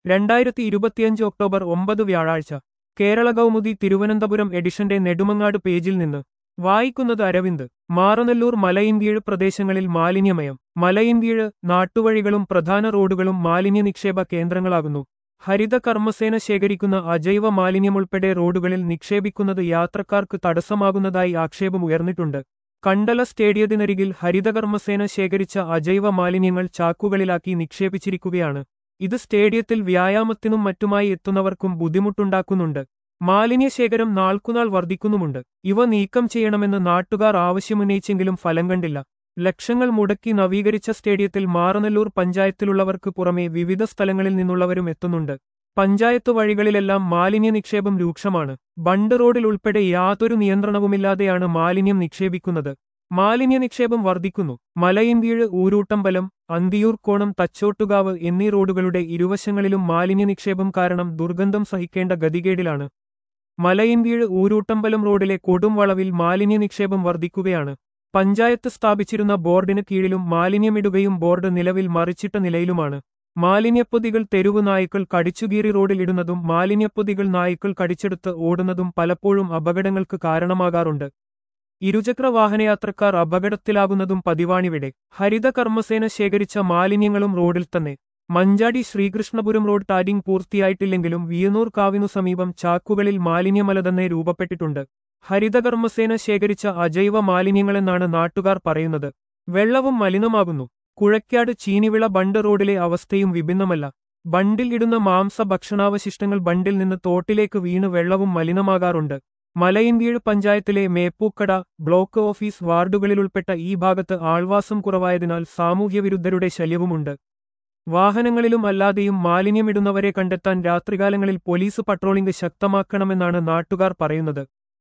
രണ്ടായിരത്തി ഇരുപത്തിയഞ്ച് ഒക്ടോബർ ഒമ്പത് വ്യാഴാഴ്ച കേരള കൗമുദി തിരുവനന്തപുരം എഡിഷന്റെ നെടുമങ്ങാട് പേജിൽ നിന്ന് വായിക്കുന്നത് അരവിന്ദ് മാറനല്ലൂർ മലയിന്ത്യഴ് പ്രദേശങ്ങളിൽ മാലിന്യമയം മലയിന്ത്യഴ് നാട്ടുവഴികളും പ്രധാന റോഡുകളും മാലിന്യ നിക്ഷേപ കേന്ദ്രങ്ങളാകുന്നു ഹരിത കർമ്മസേന ശേഖരിക്കുന്ന അജൈവ മാലിന്യമുൾപ്പെടെ റോഡുകളിൽ നിക്ഷേപിക്കുന്നത് യാത്രക്കാർക്ക് തടസ്സമാകുന്നതായി ആക്ഷേപം ഉയർന്നിട്ടുണ്ട് കണ്ടല സ്റ്റേഡിയത്തിനരികിൽ ഹരിതകർമ്മസേന ശേഖരിച്ച അജൈവ മാലിന്യങ്ങൾ ചാക്കുകളിലാക്കി നിക്ഷേപിച്ചിരിക്കുകയാണ് ഇത് സ്റ്റേഡിയത്തിൽ വ്യായാമത്തിനും മറ്റുമായി എത്തുന്നവർക്കും ബുദ്ധിമുട്ടുണ്ടാക്കുന്നുണ്ട് മാലിന്യശേഖരം നാൾക്കുനാൾ വർദ്ധിക്കുന്നുമുണ്ട് ഇവ നീക്കം ചെയ്യണമെന്ന് നാട്ടുകാർ ആവശ്യമുന്നയിച്ചെങ്കിലും ഫലം കണ്ടില്ല ലക്ഷങ്ങൾ മുടക്കി നവീകരിച്ച സ്റ്റേഡിയത്തിൽ മാറനല്ലൂർ പഞ്ചായത്തിലുള്ളവർക്ക് പുറമെ വിവിധ സ്ഥലങ്ങളിൽ നിന്നുള്ളവരും എത്തുന്നുണ്ട് പഞ്ചായത്ത് വഴികളിലെല്ലാം മാലിന്യ നിക്ഷേപം രൂക്ഷമാണ് ബണ്ട് റോഡിൽ ഉൾപ്പെടെ യാതൊരു നിയന്ത്രണവുമില്ലാതെയാണ് മാലിന്യം നിക്ഷേപിക്കുന്നത് മാലിന്യ നിക്ഷേപം വർദ്ധിക്കുന്നു മലയിന്ത്യഴ് ഊരൂട്ടമ്പലം അന്തിയൂർ കോണം തച്ചോട്ടുകാവ് എന്നീ റോഡുകളുടെ ഇരുവശങ്ങളിലും മാലിന്യ നിക്ഷേപം കാരണം ദുർഗന്ധം സഹിക്കേണ്ട ഗതികേടിലാണ് മലയിന്ത്യഴ് ഊരൂട്ടമ്പലം റോഡിലെ കൊടും വളവിൽ മാലിന്യ നിക്ഷേപം വർദ്ധിക്കുകയാണ് പഞ്ചായത്ത് സ്ഥാപിച്ചിരുന്ന ബോർഡിന് കീഴിലും മാലിന്യമിടുകയും ബോർഡ് നിലവിൽ മറിച്ചിട്ട നിലയിലുമാണ് മാലിന്യപ്പൊതികൾ തെരുവ് നായ്ക്കൾ കടിച്ചുകീറി റോഡിൽ ഇടുന്നതും മാലിന്യപ്പൊതികൾ നായ്ക്കൾ കടിച്ചെടുത്ത് ഓടുന്നതും പലപ്പോഴും അപകടങ്ങൾക്ക് കാരണമാകാറുണ്ട് ഇരുചക്ര വാഹനയാത്രക്കാർ അപകടത്തിലാകുന്നതും പതിവാണിവിടെ ഹരിത കർമ്മസേന ശേഖരിച്ച മാലിന്യങ്ങളും റോഡിൽ തന്നെ മഞ്ചാടി ശ്രീകൃഷ്ണപുരം റോഡ് ടാരിംഗ് പൂർത്തിയായിട്ടില്ലെങ്കിലും വിയനൂർ കാവിനു സമീപം ചാക്കുകളിൽ മാലിന്യമല തന്നെ രൂപപ്പെട്ടിട്ടുണ്ട് ഹരിതകർമ്മസേന ശേഖരിച്ച അജൈവ മാലിന്യങ്ങളെന്നാണ് നാട്ടുകാർ പറയുന്നത് വെള്ളവും മലിനമാകുന്നു കുഴയ്ക്കാട് ചീനിവിള ബണ്ട് റോഡിലെ അവസ്ഥയും വിഭിന്നമല്ല ബണ്ടിൽ ഇടുന്ന മാംസ ഭക്ഷണാവശിഷ്ടങ്ങൾ ബണ്ടിൽ നിന്ന് തോട്ടിലേക്ക് വീണ് വെള്ളവും മലിനമാകാറുണ്ട് മലയിന്ത്യഴ് പഞ്ചായത്തിലെ മേപ്പൂക്കട ബ്ലോക്ക് ഓഫീസ് വാർഡുകളിലുൾപ്പെട്ട ഈ ഭാഗത്ത് ആൾവാസം കുറവായതിനാൽ സാമൂഹ്യവിരുദ്ധരുടെ ശല്യവുമുണ്ട് വാഹനങ്ങളിലും അല്ലാതെയും മാലിന്യമിടുന്നവരെ കണ്ടെത്താൻ രാത്രികാലങ്ങളിൽ പോലീസ് പട്രോളിംഗ് ശക്തമാക്കണമെന്നാണ് നാട്ടുകാർ പറയുന്നത്